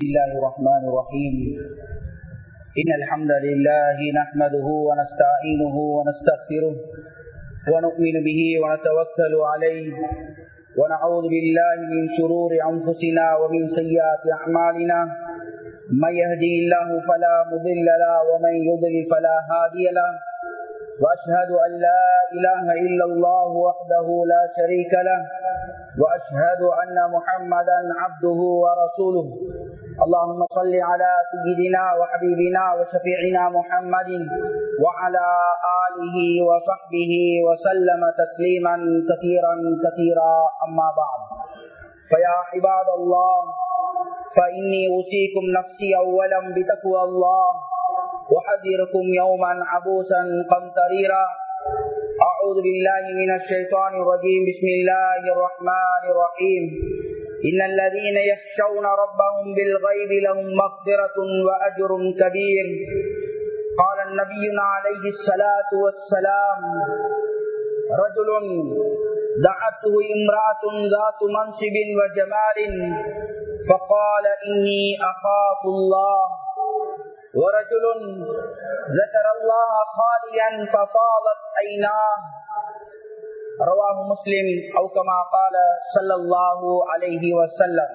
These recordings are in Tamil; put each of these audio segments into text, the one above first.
الله الرحمن الرحيم إن الحمد لله نحمده ونستعينه ونستغفره ونؤمن به ونتوكل عليه ونعوذ بالله من شرور أنفسنا ومن سيئات أعمالنا من يهدي الله فلا مضل له ومن يضلل فلا هادي له وأشهد أن لا إله إلا الله وحده لا شريك له وأشهد أن محمدا عبده ورسوله اللهم صل على سيدنا وحبيبنا وشفيعنا محمد وعلى آله وصحبه وسلم تسليما كثيرا كثيرا أما بعد فيا عباد الله فإني أوصيكم نفسي أولا بتقوى الله وحذركم يوما عبوسا قمطريرا أعوذ بالله من الشيطان الرجيم بسم الله الرحمن الرحيم إن الذين يخشون ربهم بالغيب لهم مغفرة وأجر كبير قال النبي عليه الصلاة والسلام رجل دعته امرأة ذات منصب وجمال فقال إني أخاف الله ورجل ذكر الله خاليا ففاضت عيناه رواه مسلم او كما قال صلى الله عليه وسلم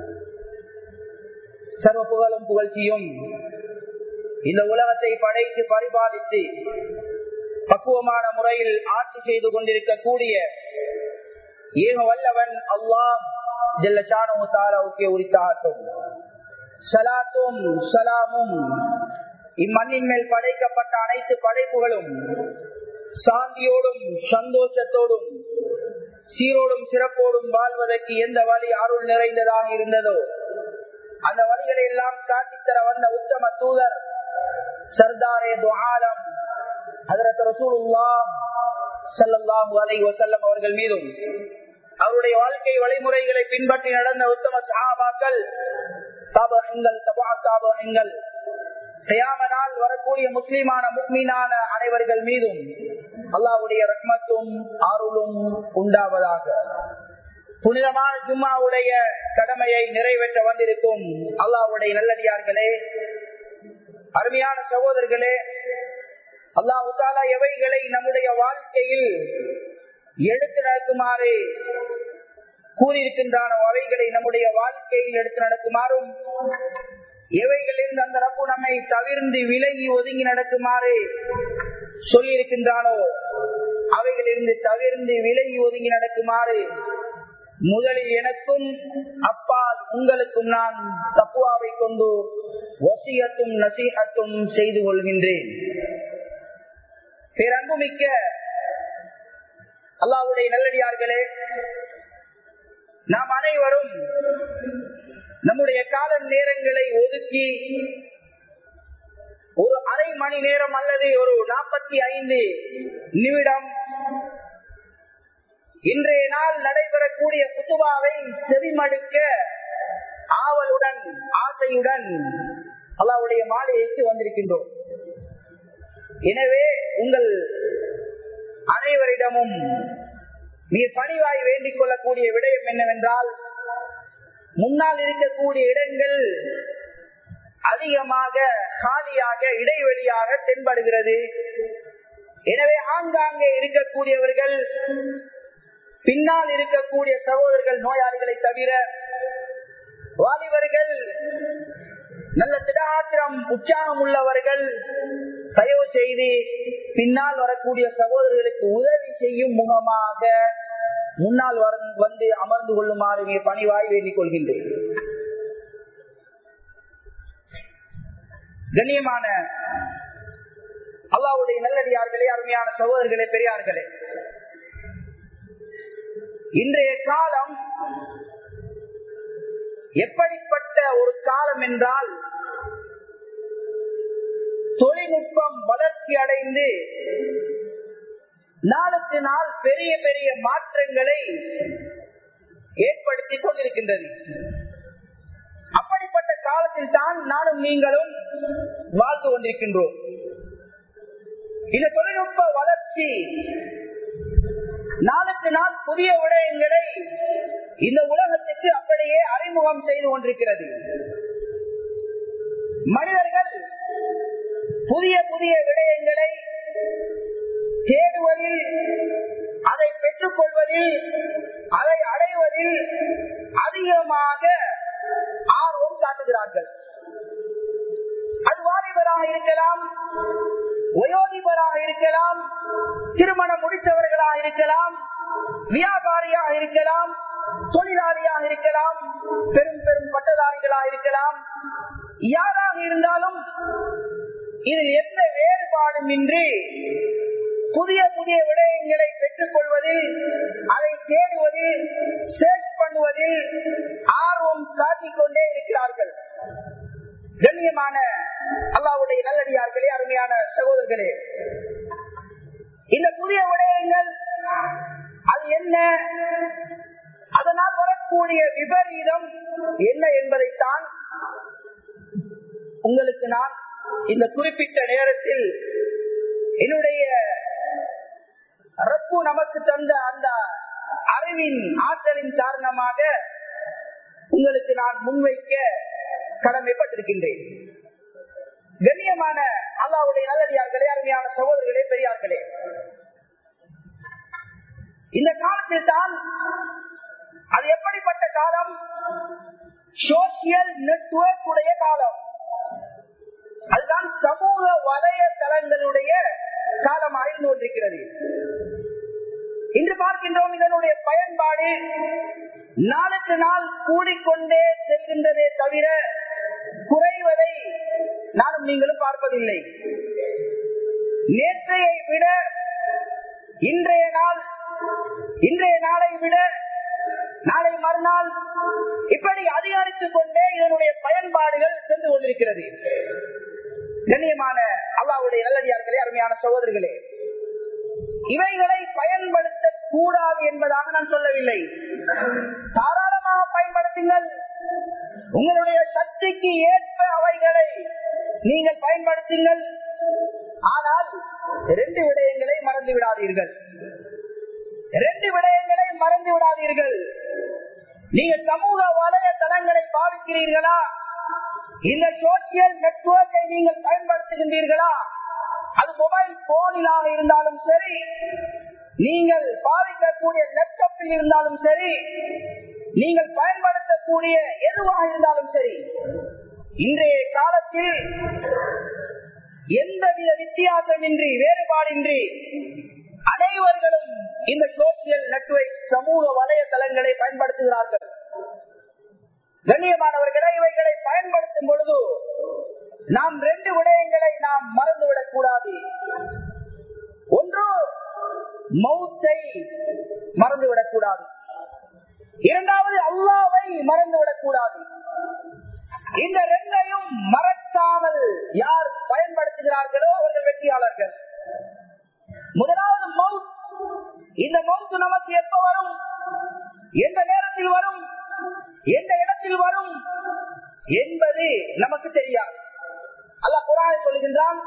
சர்வ புகழும் புகழ்ச்சியும் இந்த உலகத்தை படைத்து பரிபாலித்து பக்குவமான முறையில் ஆட்சி செய்து கொண்டிருக்கக்கூடிய ஏக வல்லவன் அல்லாஹ் ஜெல்ல சானு தாலாவுக்கே உரித்தாகட்டும் சலாத்தும் சலாமும் இம்மண்ணின் மேல் படைக்கப்பட்ட அனைத்து படைப்புகளும் சாந்தியோடும் சந்தோஷத்தோடும் சீரோடும் சிறப்போடும் வாழ்வதற்கு எந்த வழி அருள் நிறைந்ததாக இருந்ததோ அந்த வழிகளை எல்லாம் காட்டித்தர வந்த உத்தம தூதர் சர்தாரே துஆலம் ஹதரத் ரசூலுல்லா ஸல்லல்லாஹு அலைஹி வஸல்லம் அவர்கள் மீதும் அவருடைய வாழ்க்கை வழிமுறைகளை பின்பற்றி நடந்த உத்தம சஹாபாக்கள் தாபகங்கள் தபா தாபகங்கள் கயாமனால் வரக்கூடிய முஸ்லிமான முக்மீனான அனைவர்கள் மீதும் அல்லாவுடைய ரத்மத்தும் அருளும் உண்டாவதாக புனிதமான ஜும்மாவுடைய கடமையை நிறைவேற்ற வந்திருக்கும் அல்லாவுடைய நல்லடியார்களே அருமையான சகோதரர்களே அல்லாஹு தாலா எவைகளை நம்முடைய வாழ்க்கையில் எடுத்து நடக்குமாறு கூறியிருக்கின்றான அவைகளை நம்முடைய வாழ்க்கையில் எடுத்து நடக்குமாறும் எவைகளில் அந்த ரப்பு நம்மை தவிர்ந்து விலகி ஒதுங்கி நடக்குமாறு சொல்லியிருக்கின்றானோ அவைகளிலிருந்து தவிர்ந்து விலகி ஒதுங்கி நடக்குமாறு முதலில் எனக்கும் அப்பால் உங்களுக்கும் நான் தப்புவாவை கொண்டு வசியத்தும் நசீகத்தும் செய்து கொள்கின்றேன் பேரன்புமிக்க அல்லாவுடைய நல்லடியார்களே நாம் அனைவரும் நம்முடைய கால நேரங்களை ஒதுக்கி ஒரு அரை மணி நேரம் அல்லது ஒரு நாற்பத்தி ஐந்து நிமிடம் இன்றைய நாள் நடைபெறக்கூடிய குத்துபாவை செவிமடுக்க ஆவலுடன் ஆசையுடன் அல்லாவுடைய மாலையைக்கு வந்திருக்கின்றோம் எனவே உங்கள் அனைவரிடமும் மிக பணிவாய் வேண்டிக் கொள்ளக்கூடிய விடயம் என்னவென்றால் முன்னால் இருக்கக்கூடிய இடங்கள் அதிகமாக காலியாக இடைவெளியாக தென்படுகிறது எனவே ஆங்காங்கே இருக்கக்கூடியவர்கள் பின்னால் இருக்கக்கூடிய சகோதரர்கள் நோயாளிகளை தவிர வாலிபர்கள் நல்ல திடாத்திரம் உற்சாகம் உள்ளவர்கள் தயவு செய்து பின்னால் வரக்கூடிய சகோதரர்களுக்கு உதவி செய்யும் முகமாக முன்னால் வந்து அமர்ந்து கொள்ளுமாறு மிக பணிவாய் வேண்டிக் கொள்கின்றேன் கண்ணியமான அல்லாவுடைய நல்லடியார்களே அருமையான சகோதரர்களே பெரியார்களே இன்றைய காலம் எப்படிப்பட்ட ஒரு காலம் என்றால் தொழில்நுட்பம் வளர்ச்சி அடைந்து நாளுக்கு நாள் பெரிய பெரிய மாற்றங்களை ஏற்படுத்திக் கொண்டிருக்கின்றது அப்படிப்பட்ட காலத்தில் தான் நானும் நீங்களும் வாழ்ந்து கொண்டிருக்கின்றோம் இந்த தொழில்நுட்ப வளர்ச்சி நாளுக்கு நாள் புதிய விடயங்களை இந்த உலகத்துக்கு அப்படியே அறிமுகம் செய்து கொண்டிருக்கிறது மனிதர்கள் புதிய புதிய விடயங்களை தேடுவதில் அதை பெற்றுக் கொள்வதில் அதை அடைவதில் அதிகமாக ஆர்வம் காட்டுகிறார்கள் அது வாலிபராக இருக்கலாம் வயோதிபராக இருக்கலாம் திருமணம் முடித்தவர்களாக இருக்கலாம் வியாபாரியாக இருக்கலாம் தொழிலாளியாக இருக்கலாம் பெரும் பெரும் பட்டதாரிகளாக இருக்கலாம் யாராக இருந்தாலும் இதில் எந்த வேறுபாடும் இன்றி புதிய புதிய விடயங்களை பெற்றுக் கொள்வதில் அதை தேடுவதில் சேர்ச் பண்ணுவதில் ஆர்வம் காட்டிக் கொண்டே இருக்கிறார்கள் கண்ணியமான அல்லாவுடைய நல்லடியார்களே அருமையான சகோதரர்களே இந்த புதிய விடயங்கள் அது என்ன அதனால் வரக்கூடிய விபரீதம் என்ன என்பதைத்தான் உங்களுக்கு நான் இந்த குறிப்பிட்ட நேரத்தில் என்னுடைய ரப்பு நமக்கு தந்த அந்த அறிவின் ஆற்றலின் காரணமாக உங்களுக்கு நான் முன்வைக்க கடமைப்பட்டிருக்கின்றேன் கண்ணியமான அல்லாவுடைய நல்லடியார்களே அருமையான சகோதரர்களே பெரியார்களே இந்த காலத்தில் தான் அது எப்படிப்பட்ட காலம் சோசியல் நெட்வொர்க் உடைய காலம் அதுதான் சமூக வலையதளங்களுடைய காலமாக இருந்து கொண்டிருக்கிறது இன்று பார்க்கின்றோம் இதனுடைய பயன்பாடு நாளுக்கு நாள் கூடிக்கொண்டே செல்கின்றதே தவிர குறைவதை நானும் நீங்களும் பார்ப்பதில்லை நேற்றையை விட இன்றைய நாள் இன்றைய நாளை விட நாளை மறுநாள் இப்படி அதிகரித்துக் கொண்டே இதனுடைய பயன்பாடுகள் சென்று கொண்டிருக்கிறது கண்ணியமான அல்லாவுடைய நல்லடியார்களே அருமையான சகோதரர்களே இவைகளை பயன்படுத்த கூடாது என்பதாக நான் சொல்லவில்லை தாராளமாக பயன்படுத்துங்கள் உங்களுடைய சக்திக்கு ஏற்ப அவைகளை நீங்கள் பயன்படுத்துங்கள் ஆனால் ரெண்டு விடயங்களை மறந்து விடாதீர்கள் ரெண்டு விடயங்களை மறந்து விடாதீர்கள் நீங்கள் சமூக வலைதளங்களை பாவிக்கிறீர்களா இந்த சோசியல் நெட்வொர்க்கை நீங்கள் பயன்படுத்துகின்றீர்களா அது மொபைல் போனிலாக இருந்தாலும் சரி நீங்கள் பாதிக்கக்கூடிய லேப்டாப்பில் இருந்தாலும் சரி நீங்கள் பயன்படுத்தக்கூடிய எதுவாக இருந்தாலும் சரி இன்றைய காலத்தில் எந்தவித வித்தியாசமின்றி வேறுபாடின்றி அனைவர்களும் இந்த சோசியல் நெட்வொர்க் சமூக வலைதளங்களை பயன்படுத்துகிறார்கள் கண்ணியமானவர்களை இவைகளை பயன்படுத்தும் பொழுது நாம் ரெண்டு விடயங்களை நாம் மறந்துவிடக் கூடாது ஒன்று மௌத்தை மறந்துவிடக் கூடாது இரண்டாவது அல்லாவை மறந்துவிடக் கூடாது இந்த ரெண்டையும் மறக்காமல் யார் பயன்படுத்துகிறார்களோ அவர்கள் வெற்றியாளர்கள் முதலாவது மவுத் இந்த மவுத்து நமக்கு எப்ப வரும் எந்த நேரத்தில் வரும் எந்த இடத்தில் வரும் என்பது நமக்கு தெரியாது அல்ல குரானை சொல்கின்றான்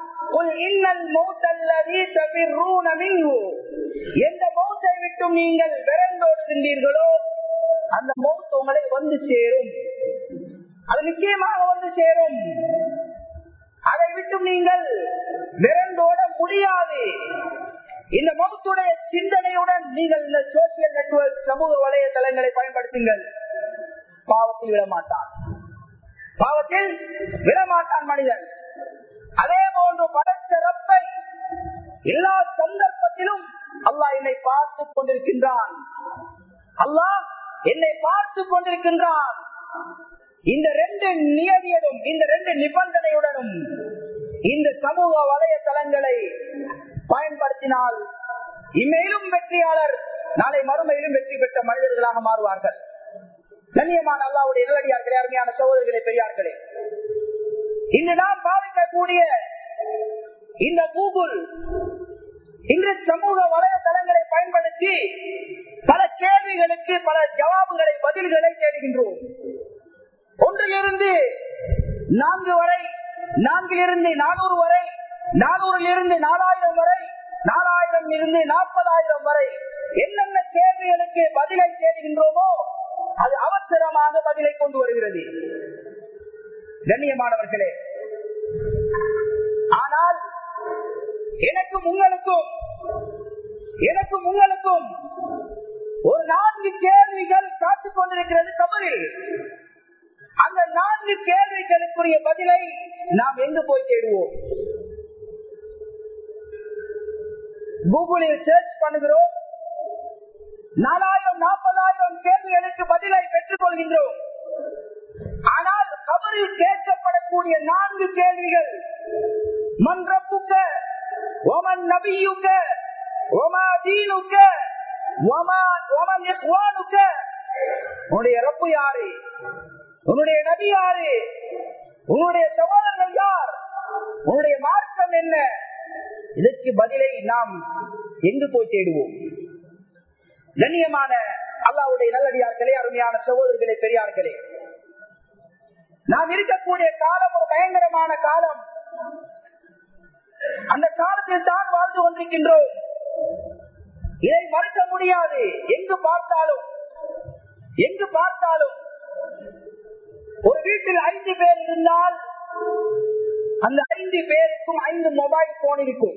எந்த மௌத்தை விட்டும் நீங்கள் விரண்டோடுகின்றீர்களோ அந்த மௌத் உங்களை வந்து சேரும் அது நிச்சயமாக வந்து சேரும் அதை விட்டும் நீங்கள் விரண்டோட முடியாது இந்த மௌத்துடைய சிந்தனையுடன் நீங்கள் இந்த சோசியல் நெட்வொர்க் சமூக வலைதளங்களை பயன்படுத்துங்கள் பாவத்தில் விடமாட்டான் பாவத்தில் விடமாட்டான் மனிதன் அதே போன்று படைத்த ரப்பை எல்லா சந்தர்ப்பத்திலும் அல்லாஹ் என்னை பார்த்து கொண்டிருக்கின்றான் அல்லாஹ் என்னை பார்த்து கொண்டிருக்கின்றான் இந்த ரெண்டு நியதியதும் இந்த ரெண்டு நிபந்தனையுடனும் இந்த சமூக வலைதளங்களை பயன்படுத்தினால் இம்மையிலும் வெற்றியாளர் நாளை மறுமையிலும் வெற்றி பெற்ற மனிதர்களாக மாறுவார்கள் கண்ணியமான அல்லாவுடைய நிலடியார்களே அருமையான சகோதரர்களே பெரியார்களே இன்று நாம் பாதிக்கக்கூடிய இந்த கூகுள் இன்று சமூக வலைதளங்களை பயன்படுத்தி பல கேள்விகளுக்கு பல ஜவாபுகளை பதில்களை தேடுகின்றோம் ஒன்றிலிருந்து நான்கு வரை நான்கிலிருந்து நானூறு வரை நானூறில் இருந்து நாலாயிரம் வரை நாலாயிரம் இருந்து நாற்பதாயிரம் வரை என்னென்ன கேள்விகளுக்கு பதிலை தேடுகின்றோமோ அது அவசரமாக பதிலை கொண்டு வருகிறது கண்ணியமானவர்களே ஆனால் எனக்கும் உங்களுக்கும் எனக்கும் உங்களுக்கும் ஒரு நான்கு கேள்விகள் காத்துக் கொண்டிருக்கிறது கபரில் அந்த நான்கு கேள்விகளுக்குரிய பதிலை நாம் எங்கு போய் தேடுவோம் கூகுளில் சர்ச் பண்ணுகிறோம் நாலாயிரம் நாற்பதாயிரம் கேள்விகளுக்கு பதிலை பெற்றுக் கொள்கின்றோம் ஆனால் கபரில் கேட்கப்படக்கூடிய நான்கு கேள்விகள் மன்றப்புக்க ஒமன் நபியுக்க ஒமா தீனுக்க ஒமா ஒமன் இஹ்வானுக்க உன்னுடைய ரப்பு யாரு உன்னுடைய நபி யாரு உன்னுடைய சகோதரர்கள் யார் உன்னுடைய மார்க்கம் என்ன இதற்கு பதிலை நாம் எங்கு போய் தேடுவோம் கண்ணியமான அல்லாவுடைய நல்லடியார்களே அருமையான சகோதரர்களே பெரியார்களே நாம் இருக்கக்கூடிய காலம் ஒரு பயங்கரமான காலம் அந்த காலத்தில் தான் வாழ்ந்து கொண்டிருக்கின்றோம் இதை மறுக்க முடியாது எங்கு பார்த்தாலும் எங்கு பார்த்தாலும் ஒரு வீட்டில் ஐந்து பேர் இருந்தால் அந்த ஐந்து பேருக்கும் ஐந்து மொபைல் போன் இருக்கும்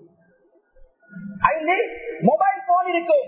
ஐந்து மொபைல் போன் இருக்கும்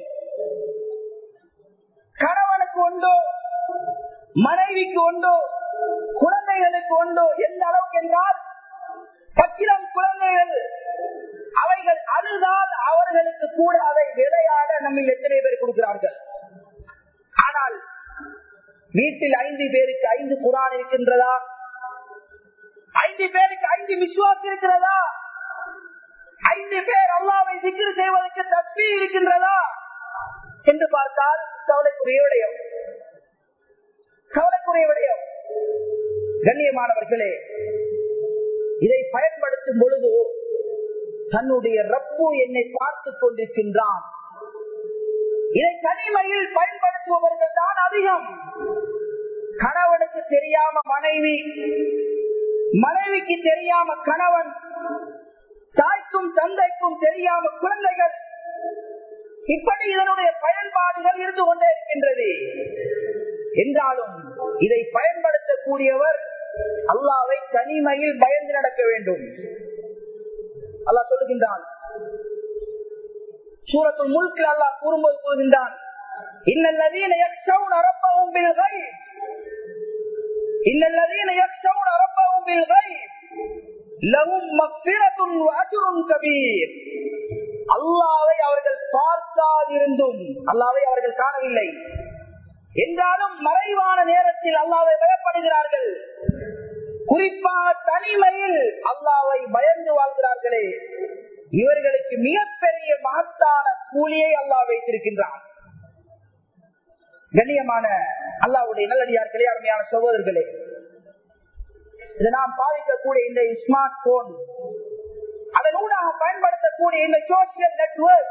கணவனுக்கு உண்டோ மனைவிக்கு உண்டோ குழந்தைகளுக்கு உண்டோ எந்த அளவுக்கு என்றால் பச்சிலம் குழந்தைகள் அவைகள் அழுதால் அவர்களுக்கு கூட அதை விளையாட நம்ம எத்தனை பேர் கொடுக்கிறார்கள் ஆனால் வீட்டில் ஐந்து பேருக்கு ஐந்து குரான் இருக்கின்றதா ஐந்து பேருக்கு ஐந்து விசுவாசம் இருக்கிறதா ஐந்து பேர் அல்லாவை சிக்கிர செய்வதற்கு தப்பி இருக்கின்றதா என்று பார்த்தால் கவலைக்குரிய விடயம் கவலைக்குரிய விடயம் கண்ணியமானவர்களே இதை பயன்படுத்தும் பொழுது தன்னுடைய ரப்பு என்னை பார்த்துக் கொண்டிருக்கின்றான் இதை தனிமையில் பயன்படுத்துபவர்கள் தான் அதிகம் கணவனுக்கு தெரியாம மனைவி மனைவிக்கு தெரியாம கணவன் தாய்க்கும் தந்தைக்கும் தெரியாம குழந்தைகள் இப்படி இதனுடைய பயன்பாடுகள் இருந்து கொண்டே இருக்கின்றது என்றாலும் இதை பயன்படுத்தக்கூடியவர் அல்லாவை தனிமையில் பயந்து நடக்க வேண்டும் அல்லாஹ் சொல்லுகின்றான் சூரத்துல் முல்கில் அல்லாஹ் கூறும்போது கூறுகின்றான் இன்னல்லதீன யக்ஷவுன ரப்பஹும் பில் கைப் இன்னல்லதீன யக்ஷவுன ரப்பஹும் பில் கைப் லஹும் மக்ஃபிரத்துன் வ அஜ்ருன் கபீர் அல்லாஹ்வை அவர்கள் பார்க்காதிருந்தும் அல்லாஹ்வை அவர்கள் காணவில்லை என்றாலும் மறைவான நேரத்தில் அல்லாவை பயப்படுகிறார்கள் குறிப்பாக தனிமையில் அல்லாவை பயந்து வாழ்கிறார்களே இவர்களுக்கு மிகப்பெரிய மகத்தான கூலியை அல்லாஹ் வைத்திருக்கின்றான் கண்ணியமான அல்லாவுடைய நல்லடியார்களே அருமையான சகோதரர்களே இதை நாம் பாதிக்கக்கூடிய இந்த ஸ்மார்ட் போன் அதனூடாக பயன்படுத்தக்கூடிய இந்த சோசியல் நெட்வொர்க்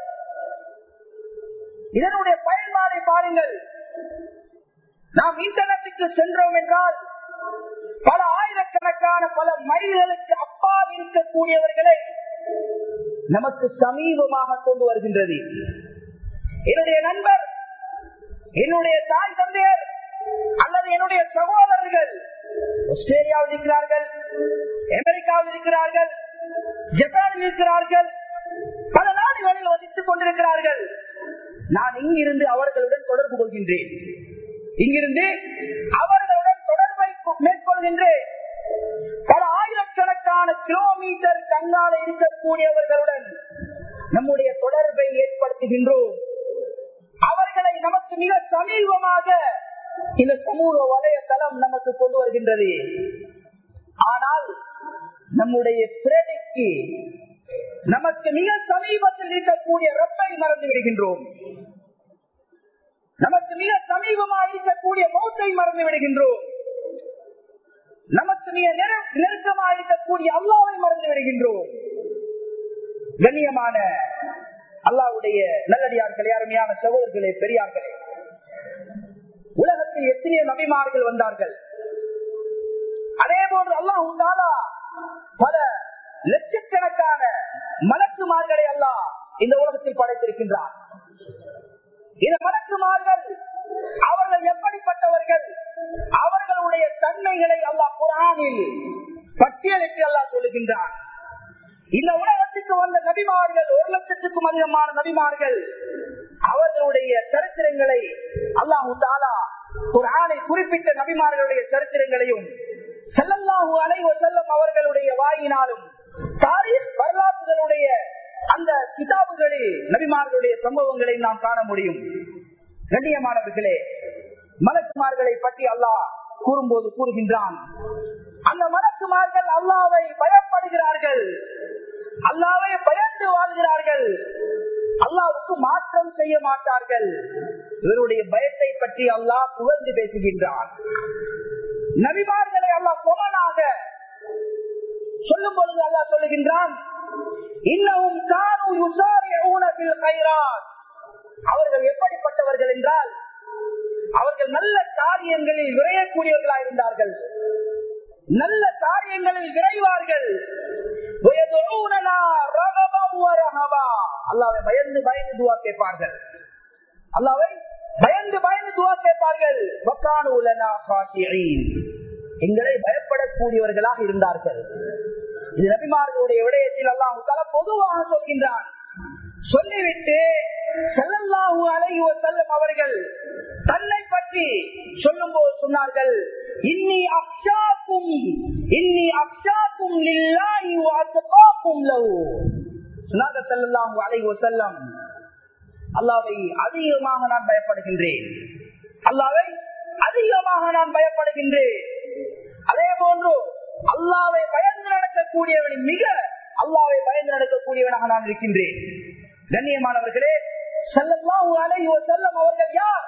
இதனுடைய பயன்பாடை பாருங்கள் நாம் இன்டர்நெட்டுக்கு சென்றோம் என்றால் பல ஆயிரக்கணக்கான பல மைல்களுக்கு அப்பால் இருக்கக்கூடியவர்களை நமக்கு சமீபமாக கொண்டு வருகின்றது என்னுடைய நண்பர் என்னுடைய தாய் தந்தையர் அல்லது என்னுடைய சகோதரர்கள் ஆஸ்திரேலியாவில் இருக்கிறார்கள் அமெரிக்காவில் இருக்கிறார்கள் ஜப்பானில் இருக்கிறார்கள் பல நாடுகளில் வசித்துக் கொண்டிருக்கிறார்கள் நான் இங்கிருந்து அவர்களுடன் தொடர்பு கொள்கின்றேன் இங்கிருந்து அவர்களுடன் தொடர்பை மேற்கொள்கின்றேன் பல ஆயிரக்கணக்கான கிலோமீட்டர் கண்ணால இருக்கக்கூடியவர்களுடன் நம்முடைய தொடர்பை ஏற்படுத்துகின்றோம் அவர்களை நமக்கு மிக சமீபமாக இந்த சமூக வலையதளம் நமக்கு கொண்டு வருகின்றது ஆனால் நம்முடைய பிரதிக்கு நமக்கு மிக சமீபத்தில் இருக்கக்கூடிய ரப்பை மறந்து விடுகின்றோம் நமக்கு மிக சமீபமாக இருக்கக்கூடிய மௌத்தை மறந்து விடுகின்றோம் நமக்கு மிக நெருக்கமாக இருக்கக்கூடிய அல்லாவை மறந்து விடுகின்றோம் கண்ணியமான அல்லாவுடைய நல்லடியார்களே அருமையான சகோதரர்களே பெரியார்களே உலகத்தில் எத்தனையோ நபிமார்கள் வந்தார்கள் அதே போன்று அல்லாஹ் பல லட்சக்கணக்கான மலக்குமார்களை அல்லாஹ் இந்த உலகத்தில் படைத்திருக்கின்றார் இந்த மலக்குமார்கள் அவர்கள் எப்படிப்பட்டவர்கள் அவர்களுடைய தன்மைகளை அல்லாஹ் குரானில் பட்டியலுக்கு அல்லாஹ் சொல்லுகின்றான் இந்த உலகத்துக்கு வந்த நபிமார்கள் ஒரு லட்சத்துக்கும் அதிகமான நபிமார்கள் அவர்களுடைய சரித்திரங்களை அல்லாஹு தாலா ஒரு ஆணை குறிப்பிட்ட நபிமார்களுடைய சரித்திரங்களையும் செல்லல்லாஹு அலைவ செல்லம் அவர்களுடைய வாயினாலும் தாரீஸ் வரலாற்றுகளுடைய அந்த கிதாபுகளில் நபிமார்களுடைய சம்பவங்களை நாம் காண முடியும் கண்ணியமானவர்களே மலக்குமார்களை பற்றி அல்லாஹ் கூறும்போது கூறுகின்றான் அந்த மலக்குமார்கள் அல்லாவை பயப்படுகிறார்கள் அல்லாவை பயந்து வாழ்கிறார்கள் அல்லாவுக்கு மாற்றம் செய்ய மாட்டார்கள் இவருடைய பயத்தை பற்றி அல்லாஹ் புகழ்ந்து பேசுகின்றான் நபிமார்களை அல்லாஹ் கொமனாக சொல்லும் பொழுது அல்லாஹ் சொல்லுகின்றான் இன்னமும் காணும் யுசாரியூனபில் கைராத் அவர்கள் எப்படிப்பட்டவர்கள் என்றால் அவர்கள் நல்ல காரியங்களில் விரையக்கூடியவர்களா இருந்தார்கள் நல்ல காரியங்களில் விரைவார்கள் அல்லாவை பயந்து பயந்து துவா கேட்பார்கள் அல்லாவை பயந்து பயந்து துவா கேட்பார்கள் எங்களை பயப்படக்கூடியவர்களாக இருந்தார்கள் இது நபிமார்களுடைய விடயத்தில் அல்லாஹ் தல பொதுவாக சொல்கின்றான் சொல்லிவிட்டு செல்லல்லாஹு அலைஹி செல்லும் அவர்கள் தன்னை பற்றி சொல்லும் போது சொன்னார்கள் இன்னி அக்ஷாக்கும் இன்னி அக்ஷாக்கும் லில்லாஹி வ அத்காக்கும் லஹு சொன்னாங்க செல்லல்லாஹு அலைஹி வஸல்லம் அல்லாஹ்வை அதிகமாக நான் பயப்படுகின்றேன் அல்லாஹ்வை அதிகமாக நான் பயப்படுகின்றேன் அதே போன்று அல்லாவை பயந்து நடக்கக்கூடியவனின் மிக அல்லாவை பயந்து நடக்கக்கூடியவனாக நான் இருக்கின்றேன் கண்ணியமானவர்களே செல்லல்லாஹு அலைஹி வஸல்லம் அவர்கள் யார்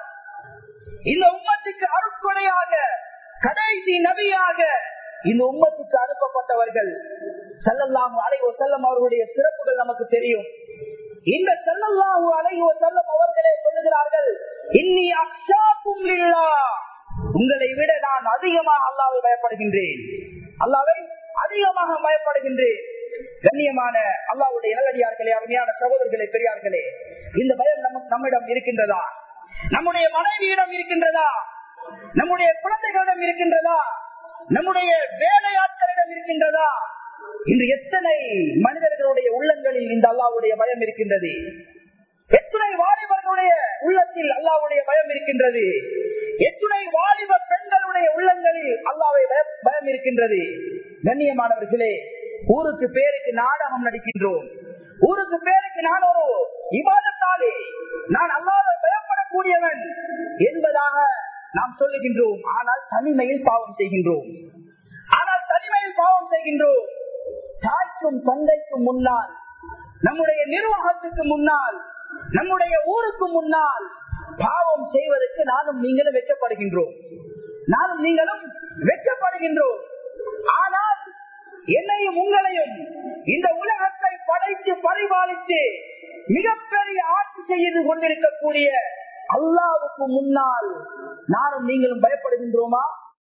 இந்த உம்மத்துக்கு அருட்கொடையாக கடைசி நபியாக இந்த உம்மத்துக்கு அனுப்பப்பட்டவர்கள் செல்லல்லாஹு அலைஹி வஸல்லம் அவர்களுடைய சிறப்புகள் நமக்கு தெரியும் இந்த செல்லல்லாஹு அலைஹி வஸல்லம் அவர்களே சொல்லுகிறார்கள் இன்னி அக்ஷாக்கும் லில்லாஹ் உங்களை விட நான் அதிகமாக அல்லாவை பயப்படுகின்றேன் அல்லாவை அதிகமாக பயப்படுகின்றேன் கண்ணியமான அல்லாவுடைய நல்லடியார்களே அருமையான சகோதரர்களே பெரியார்களே இந்த பயம் நமக்கு நம்மிடம் இருக்கின்றதா நம்முடைய மனைவியிடம் இருக்கின்றதா நம்முடைய குழந்தைகளிடம் இருக்கின்றதா நம்முடைய வேலையாட்களிடம் இருக்கின்றதா இன்று எத்தனை மனிதர்களுடைய உள்ளங்களில் இந்த அல்லாவுடைய பயம் இருக்கின்றது எத்துணை வாலிபர்களுடைய உள்ளத்தில் அல்லாவுடைய பயம் இருக்கின்றது எத்துணை வாலிப பெண்களுடைய உள்ளங்களில் அல்லாவை பயம் இருக்கின்றது கண்ணியமானவர்களே ஊருக்கு பேருக்கு நாடகம் நடிக்கின்றோம் ஊருக்கு பேருக்கு நான் ஒரு இவாதத்தாலே நான் அல்லாவை பயப்படக்கூடியவன் என்பதாக நாம் சொல்லுகின்றோம் ஆனால் தனிமையில் பாவம் செய்கின்றோம் ஆனால் தனிமையில் பாவம் செய்கின்றோம் தாய்க்கும் தந்தைக்கும் முன்னால் நம்முடைய நிர்வாகத்துக்கு முன்னால் நம்முடைய ஊருக்கு முன்னால் பாவம் செய்வதற்கு நானும் நீங்களும் வெற்றப்படுகின்றோம் நானும் நீங்களும் வெற்றப்படுகின்றோம் ஆனால் என்னையும் உங்களையும் இந்த உலகத்தை படைத்து பரிபாலித்து மிகப்பெரிய ஆட்சி செய்து கொண்டிருக்கக்கூடிய அல்லாவுக்கு முன்னால் நானும் நீங்களும் பயப்படுகின்றோமா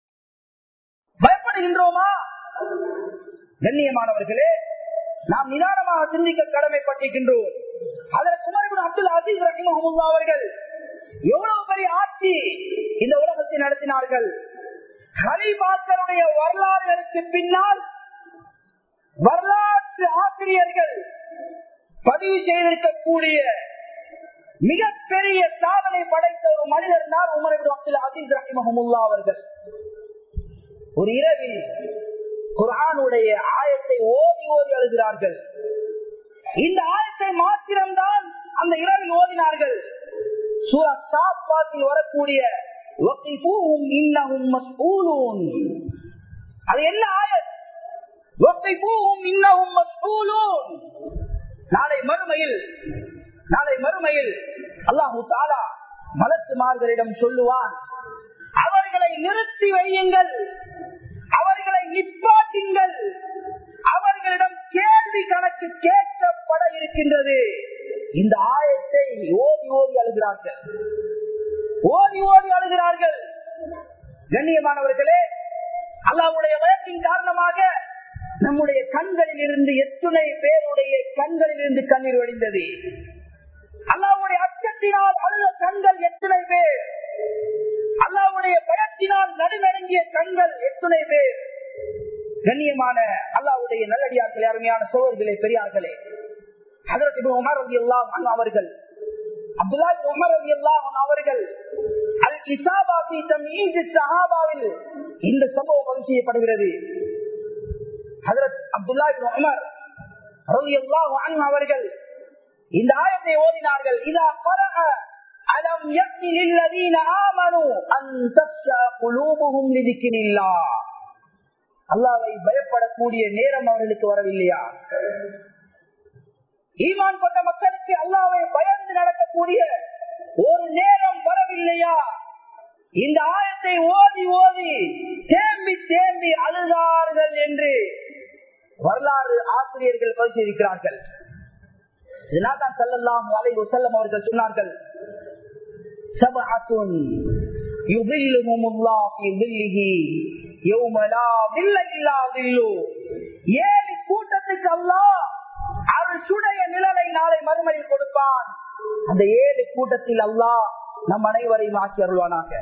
பயப்படுகின்றோமா கண்ணியமானவர்களே நாம் நிதானமாக சிந்திக்க கடமைப்பட்டிருக்கின்றோம் அதற்கு குமரகுரு அப்துல் அசீஸ் ரஹிமஹமுல்லா அவர்கள் எவ்வளவு பெரிய ஆட்சி இந்த உலகத்தை நடத்தினார்கள் ஹலிபாக்களுடைய வரலாறுகளுக்கு பின்னால் வரலாற்று ஆசிரியர்கள் பதிவு செய்திருக்கக்கூடிய மிகப்பெரிய சாதனை படைத்த ஒரு மனிதர் தான் உமரபு அப்துல் அசீஸ் ரஹிமஹமுல்லா அவர்கள் ஒரு இரவில் குரானுடைய ஆயத்தை ஓதி ஓதி அழுகிறார்கள் இந்த ஆயத்தை மாத்திரம்தான் அந்த இரவில் ஓதினார்கள் வரக்கூடிய அது என்ன ஆயத் நாளை மறுமையில் நாளை மறுமையில் அல்லாஹு தாலா மலத்துமார்களிடம் சொல்லுவான் அவர்களை நிறுத்தி வையுங்கள் அவர்களை நிப்பாட்டுங்கள் அவர்களிடம் கேள்வி கணக்கு கேட்கப்பட இருக்கின்றது இந்த ஆயத்தை ஓதி ஓதி அழுகிறார்கள் ஓதி ஓதி அழுகிறார்கள் கண்ணியமானவர்களே அல்லாவுடைய வழக்கின் காரணமாக நம்முடைய கண்களில் இருந்து எத்துணை பேருடைய கண்களில் இருந்து கண்ணீர் வடிந்தது அல்லாவுடைய அச்சத்தினால் அழுத கண்கள் எத்தனை பேர் அல்லாவுடைய பயத்தினால் நடுநடுங்கிய கண்கள் எத்தனை பேர் கண்ணியமான அல்லாவுடைய நல்லடியார்களே அருமையான சோழர்களே பெரியார்களே அதற்கு உமர் ரவி அல்லாஹ் அவர்கள் அப்துல்லா உமர் ரவி அல்லாஹ் அவர்கள் அல் இசாபாபி தமீது சஹாபாவில் இந்த சம்பவம் பதிவு செய்யப்படுகிறது ஹதரத் அப்துல்லா உமர் ரவி அல்லாஹ் அவர்கள் இந்த ஆயத்தை ஓதினார்கள் இதா பரக அலம் யக்னி லில்லதீன ஆமனு அன் தக்ஷா குலூபுஹும் லிதிக்ரில்லாஹ் அல்லாவை பயப்படக்கூடிய நேரம் அவர்களுக்கு வரவில்லையா ஈமான் கொண்ட மக்களுக்கு அல்லாவை பயந்து நடக்கக்கூடிய ஒரு நேரம் வரவில்லையா இந்த ஆயத்தை ஓதி ஓதி தேம்பி தேம்பி அழுதார்கள் என்று வரலாறு ஆசிரியர்கள் பரிசீலிக்கிறார்கள் இதனால் தான் செல்லலாம் அலை செல்லம் அவர்கள் சொன்னார்கள் சபஅத்துன் யுதில்லுஹும் அல்லாஹ் ஃபீ தில்லிஹி யௌம லா தில்ல இல்லா தில்லு ஏழு கூட்டத்துக்கு அல்லாஹ் அருளுடைய நிழலை நாளை மறுமையில் கொடுப்பான் அந்த ஏழு கூட்டத்தில் அல்லாஹ் நம் அனைவரையும் ஆக்கி அருள்வானாக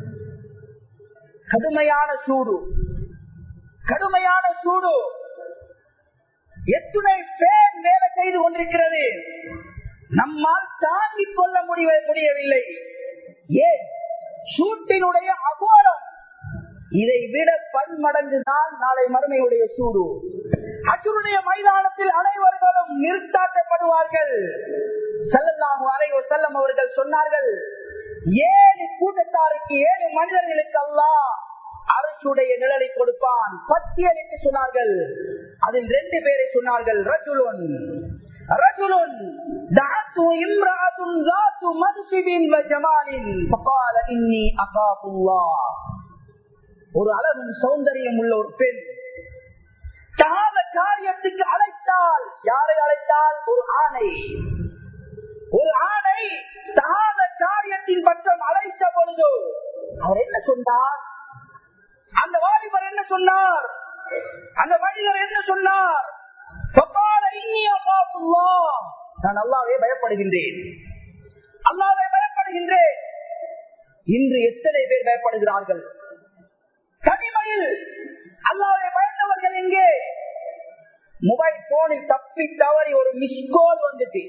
கடுமையான சூடு கடுமையான சூடு எத்துணை பேர் வேலை செய்து கொண்டிருக்கிறது நம்மால் தாங்கிக் கொள்ள முடிய முடியவில்லை ஏன் சூட்டினுடைய அகோரம் இதை விட பன்மடங்கு தான் நாளை மறுமையுடைய சூடு அச்சுடைய மைதானத்தில் அனைவர்களும் நிறுத்தாட்டப்படுவார்கள் செல்லலாம் அலைவோ செல்லம் அவர்கள் சொன்னார்கள் ஏழு கூட்டத்தாருக்கு ஏழு மனிதர்களுக்கு அல்லாஹ் அரசுடைய நிழலை கொடுப்பான் பட்டியலிட்டு சொன்னார்கள் அதில் ரெண்டு பேரை சொன்னார்கள் ரஜுலுன் ரஜுலுன் دعته امرأة ذات منصب وجمال فقال إني أخاف الله ஒரு அழகும் சௌந்தரியம் உள்ள ஒரு பெண் தாத காரியத்துக்கு அழைத்தால் யாரை அழைத்தால் ஒரு ஆணை ஒரு ஆணை தாத காரியத்தின் பட்சம் அழைத்த பொழுது அவர் என்ன சொன்னார் அந்த வாலிபர் என்ன சொன்னார் அந்த மனிதர் என்ன சொன்னார் நான் அல்லாவே பயப்படுகின்றேன் அல்லாவே பயப்படுகின்றேன் இன்று எத்தனை பேர் பயப்படுகிறார்கள் தனிமையில் அல்லாவை பயந்தவர்கள் எங்கே மொபைல் போனில் தப்பி தவறி ஒரு மிஸ்கோல் வந்துட்டு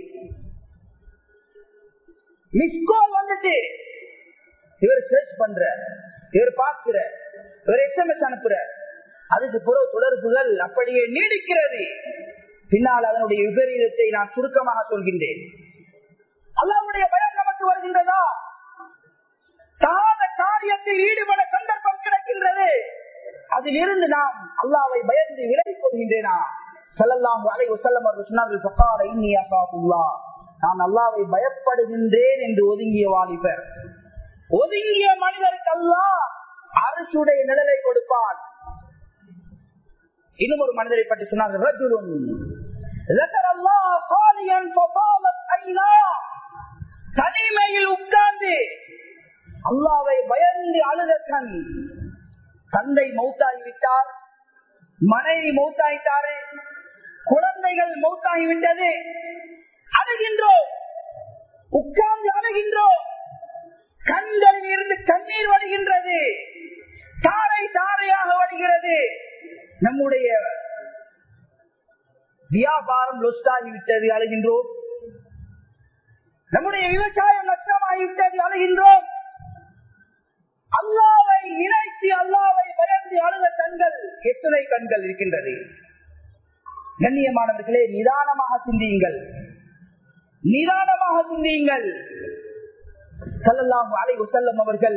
மிஸ்கோல் வந்துட்டு இவர் சர்ச் பண்ற இவர் பார்க்கிற இவர் எஸ்எம்எஸ் அனுப்புற அதுக்கு புற தொடர்புகள் அப்படியே நீடிக்கிறது பின்னால் அதனுடைய விபரீதத்தை நான் சுருக்கமாக சொல்கின்றேன் அல்லாவுடைய பயம் நமக்கு வருகின்றதா தாத காரியத்தில் ஈடுபட சந்தர்ப்பம் கிடைக்கின்றது அதில் இருந்து நாம் அல்லாவை பயந்து விலகிக் கொள்கின்றேனா செல்லலாம் அலை செல்லம் அவர்கள் சொன்னார்கள் பக்கார இன்னி அசாபுல்லா நான் அல்லாவை பயப்படுகின்றேன் என்று ஒதுங்கிய வாலிபர் ஒதுங்கிய மனிதருக்கு அல்லா அரசுடைய நிழலை கொடுப்பான் இன்னும் ஒரு மனிதரை பற்றி சொன்னார்கள் ரஜுலுன் ذكر الله خاليا فطالت عيناه தனிமையில் உட்கார்ந்து அல்லாவை பயந்து அழுத கண் தந்தை மௌத்தாகிவிட்டார் மனைவி மௌத்தாயிட்டாரு குழந்தைகள் மௌத்தாகிவிட்டது அழுகின்றோம் உட்கார்ந்து அழுகின்றோம் கண்களில் இருந்து கண்ணீர் வடிகின்றது தாரை தாரையாக வடிகிறது நம்முடைய வியாபாரம் லொஸ்டாகிவிட்டது அழுகின்றோம் நம்முடைய விவசாயம் நஷ்டமாகிவிட்டது அழுகின்றோம் அல்லாவை இணைத்து அல்லாவை பயந்து அழுத கண்கள் எத்தனை கண்கள் இருக்கின்றது கண்ணியமானவர்களே நிதானமாக சிந்தியுங்கள் நிதானமாக சிந்தியுங்கள் செல்லலாம் அலை செல்லம் அவர்கள்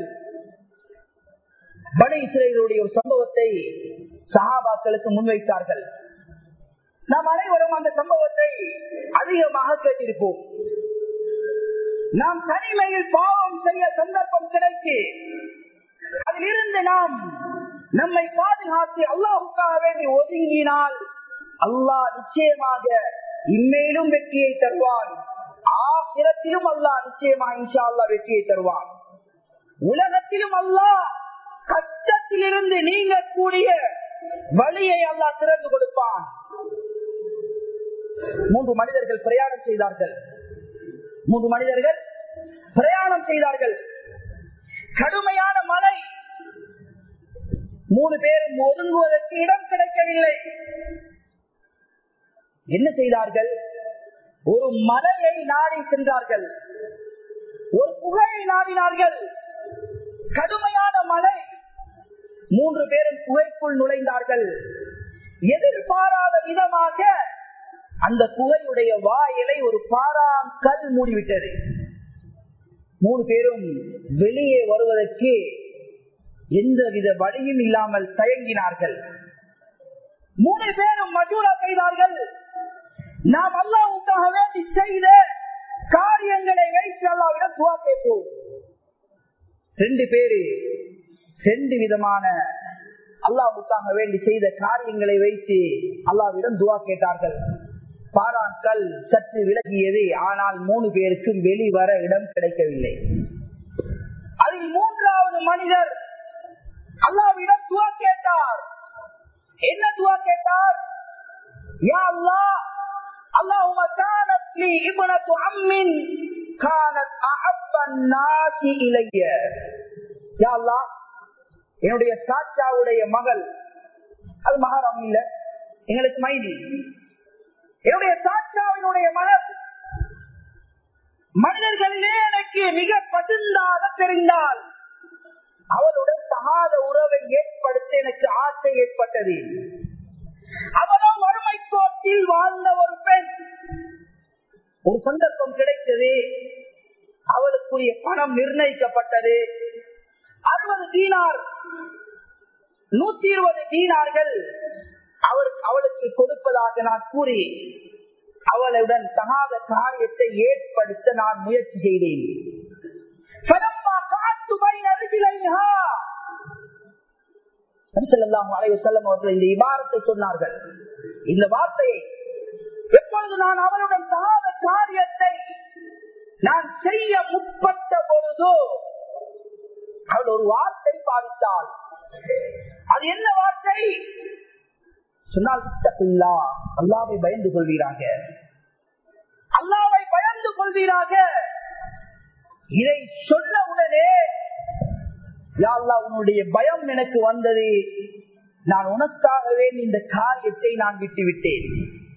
படை சிறைகளுடைய ஒரு சம்பவத்தை சஹாபாக்களுக்கு முன்வைத்தார்கள் நாம் அனைவரும் அந்த சம்பவத்தை அதிகமாக கேட்டிருப்போம் நாம் தனிமையில் பாவம் செய்ய சந்தர்ப்பம் கிடைத்து அதிலிருந்து நாம் நம்மை பாதுகாத்து அல்லாஹுக்காக வேண்டி ஒதுங்கினால் அல்லாஹ் நிச்சயமாக இம்மேலும் வெற்றியை தருவான் ஆசிரத்திலும் அல்லாஹ் நிச்சயமா இன்ஷா அல்லா வெற்றியை தருவான் உலகத்திலும் அல்லாஹ் கஷ்டத்திலிருந்து நீங்கக்கூடிய வழியை அல்லாஹ் திறந்து கொடுப்பான் மூன்று மனிதர்கள் பிரயாணம் செய்தார்கள் மூன்று மனிதர்கள் பிரயாணம் செய்தார்கள் கடுமையான மழை மூணு பேரும் ஒதுங்குவதற்கு இடம் கிடைக்கவில்லை என்ன செய்தார்கள் ஒரு மலையை நாடி சென்றார்கள் ஒரு குகையை நாடினார்கள் கடுமையான மலை மூன்று பேரும் குகைக்குள் நுழைந்தார்கள் எதிர்பாராத விதமாக அந்த குகையுடைய வாயிலை ஒரு பாராங்கல் மூடிவிட்டது மூணு பேரும் வெளியே வருவதற்கு எந்தவித வழியும் இல்லாமல் தயங்கினார்கள் மூணு பேரும் மஜூரா செய்தார்கள் நாம் அல்லாவுக்காக வேண்டி செய்த காரியங்களை வைத்து அல்லாவிடம் துவா கேட்போம் ரெண்டு பேரு ரெண்டு விதமான அல்லாவுக்காக வேண்டி செய்த காரியங்களை வைத்து அல்லாவிடம் துவா கேட்டார்கள் பாராக்கள் சற்று விலகியது ஆனால் மூணு பேருக்கும் வெளிவர இடம் கிடைக்கவில்லை அதில் மூன்றாவது மனிதர் அல்லாவிடம் துவா கேட்டார் என்ன துவா கேட்டார் யா அல்லாஹ் اللهم كانت لي ابنة عم كانت أحب الناس إلي يا الله என்னுடைய சாச்சாவுடைய மகள் அது மகாராம் இல்ல எங்களுக்கு மைதி என்னுடைய சாச்சாவினுடைய மகள் மனிதர்களிலே எனக்கு மிக பசுந்தாக தெரிந்தால் அவளுடன் சகாத உறவை ஏற்படுத்த எனக்கு ஆசை ஏற்பட்டது அவளோ வறுமை கோட்டில் வாழ்ந்த ஒரு பெண் ஒரு சந்தர்ப்பம் கிடைத்தது அவளுக்குரிய பணம் நிர்ணயிக்கப்பட்டது அறுபது தீனார் நூத்தி இருபது தீனார்கள் அவர் அவளுக்கு கொடுப்பதாக நான் கூறி அவளுடன் தகாத காரியத்தை ஏற்படுத்த நான் முயற்சி செய்தேன் அவர்கள் இந்த இபாரத்தை சொன்னார்கள் இந்த வார்த்தையை எப்பொழுது நான் அவருடன் தகாத காரியத்தை நான் செய்ய முற்பட்ட பொழுதோ அவள் ஒரு வார்த்தை பாவித்தாள் அது என்ன வார்த்தை சொன்னால் அல்லாவை பயந்து கொள்வீராக அல்லாவை பயந்து கொள்வீராக இதை சொன்ன உடனே யாழ்லா உன்னுடைய பயம் எனக்கு வந்தது நான் உனக்காகவே இந்த காரியத்தை நான் விட்டு விட்டேன்